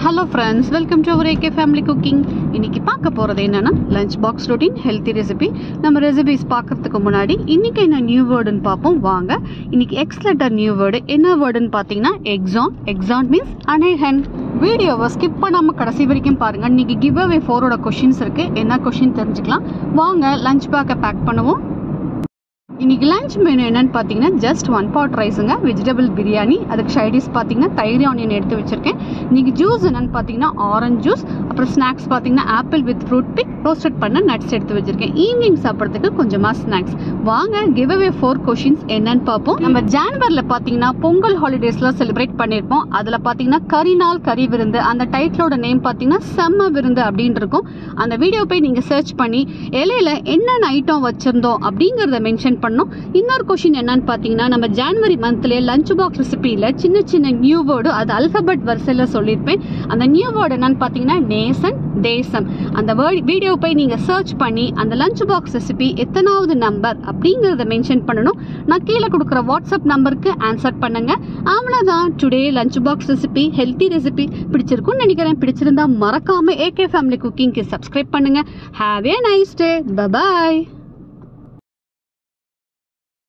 hello friends welcome to our AK family cooking இன்னைக்கு பார்க்க போகிறது என்னன்னா lunch box routine healthy recipe நம்ம ரெசிபிஸ் பார்க்கறதுக்கு முன்னாடி இன்னைக்கு என்ன நியூ வேர்டுன்னு பார்ப்போம் வாங்க இன்னைக்கு எக்ஸ் லெட்டர் நியூ வேர்டு என்ன வேர்டுன்னு பார்த்தீங்கன்னா எக்ஸாம் எக்ஸாம் மீன்ஸ் அனேஹன் வீடியோவை ஸ்கிப் பண்ணாமல் கடைசி வரைக்கும் பாருங்க இன்னைக்கு கிவ் அவே ஃபோரோட கொஷின்ஸ் இருக்கு என்ன கொஷின் தெரிஞ்சுக்கலாம் வாங்க லஞ்ச் பேக்கை பேக் பண்ணுவோம் இன்னைக்கு லஞ்ச் மெனு என்னன்னு பார்த்தீங்கன்னா ஜஸ்ட் ஒன் பாட் ரைஸுங்க வெஜிடபிள் பிரியாணி அதுக்கு சைடிஸ் பார்த்தீங்கன்னா தயிர் ஆனியன் எடுத்து வச்சிருக்கேன் இன்னைக்கு ஜூஸ் என்னன்னு பார்த்தீங்கன்னா ஆரஞ்சு ஜூஸ் அப்புறம் ஸ்நாக்ஸ் பார்த்தீங்கன்னா apple with fruit pick roasted பண்ண நட்ஸ் எடுத்து வச்சிருக்கேன் ஈவினிங் சாப்பிட்றதுக்கு கொஞ்சமாக ஸ்நாக்ஸ் வாங்க கிவ் அவே ஃபோர் கொஷின்ஸ் என்னன்னு பார்ப்போம் நம்ம ஜான்வரியில் பார்த்தீங்கன்னா பொங்கல் ஹாலிடேஸ்லாம் செலிப்ரேட் பண்ணியிருப்போம் அதில் பார்த்தீங்கன்னா கறி நாள் கறி விருந்து அந்த டைட்டிலோட நேம் பார்த்தீங்கன்னா செம்ம விருந்து அப்படின்னு இருக்கும் அந்த வீடியோ போய் நீங்கள் சர்ச் பண்ணி இலையில என்னென்ன ஐட்டம் வச்சிருந்தோம் அப்படிங்கிறத மென்ஷன் பண்ணோம் இன்னொரு கொஷின் என்னன்னு பார்த்தீங்கன்னா நம்ம ஜான்வரி மந்த்லேயே லஞ்ச் பாக்ஸ் ரெசிபியில் சின்ன சின்ன நியூ வேர்டு அது அல்பபெட் வரிசையில் சொல்லியிருப்பேன் அந்த நியூ வேர்டு என்னன்னு பார்த்தீங்கன்னா நேசன் தேசம் அந்த வேர்ட் வீடியோ போய் நீங்கள் சர்ச் பண்ணி அந்த லஞ்ச் பாக்ஸ் ரெசிபி எத்தனாவது நம்பர் அப்படிங்கிறத மென்ஷன் பண்ணணும் நான் கீழே கொடுக்குற வாட்ஸ்அப் நம்பருக்கு ஆன்சர் பண்ணுங்க அவ்வளோதான் today lunch box recipe healthy recipe பிடிச்சிருக்கும்னு நினைக்கிறேன் பிடிச்சிருந்தா மறக்காம ஏகே ஃபேமிலி குக்கிங்க்கு சப்ஸ்கிரைப் பண்ணுங்க have a nice day bye bye